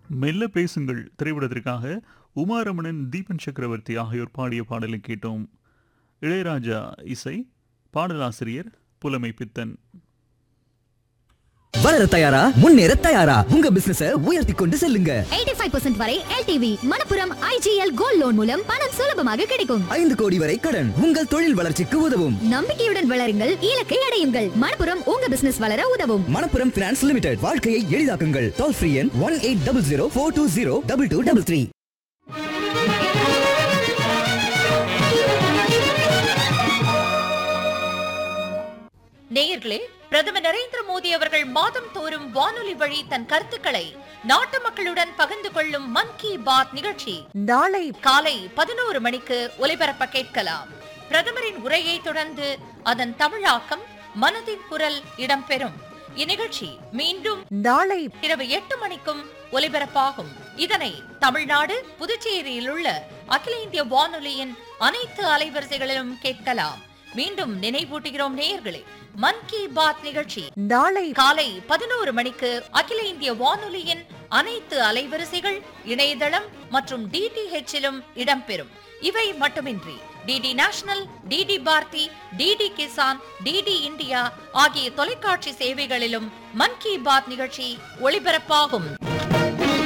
மெல்ல பேசுங்கள் திரைப்படத்திற்காக உமாரமணன் தீபன் சக்கரவர்த்தி ஆகியோர் பாடிய பாடலை கேட்டோம் இளையராஜா இசை பாடலாசிரியர் புலமை பித்தன் வளர தயாரா முன்னேற தயாரா உங்க பிசினஸ உயர்த்தி கொண்டு செல்லுங்க 85% வரை LTV Manappuram IGL gold loan மூலம் பணம் சுலபமாக கிடைக்கும் ஐந்து கோடி வரை கடன் உங்கள் தொழில் வளர்ச்சிக்கு உதவும் நம்பிக்கையுடன் வளருங்கள் இலக்கை அடையுங்கள் மணப்புரம் உங்க பிசினஸ் வளர உதவும் மணப்புரம் பினான்ஸ் லிமிடெட் வாழ்க்கையை எளிதாக்குங்கள் டோல் ஃப்ரீ எண் one eight double zero four two zero double two double three நேயர்களே பிரதமர் நரேந்திர மோடி அவர்கள் மாதம் தோறும் வானொலி வழி தன் கருத்துக்களை நாட்டு மக்களுடன் பகிர்ந்து கொள்ளும் மன் கி பாத் நிகழ்ச்சி நாளை காலை பதினோரு மணிக்கு ஒலிபரப்ப கேட்கலாம் பிரதமரின் உரையை தொடர்ந்து அதன் தமிழாக்கம் மனதின் குரல் இடம்பெறும் இந்நிகழ்ச்சி மீண்டும் நாளை இரவு எட்டு மணிக்கும் ஒலிபரப்பாகும் இதனை தமிழ்நாடு புதுச்சேரியில் உள்ள அகில இந்திய வானொலியின் அனைத்து அலைவரிசைகளிலும் கேட்கலாம் மீண்டும் நினைவூட்டுகிறோம் நேயர்களே மன் கி பாத் நிகழ்ச்சி நாளை காலை பதினோரு மணிக்கு அகில இந்திய வானொலியின் அனைத்து அலைவரிசைகள் இணையதளம் மற்றும் டிடிஹெச்சிலும் இடம்பெறும் இவை மட்டுமின்றி DD national DD Bharati DD Kisan DD India ஆகிய தொலைக்காட்சி சேவைகளிலும் மன் கி பாத் நிகழ்ச்சி ஒளிபரப்பாகும்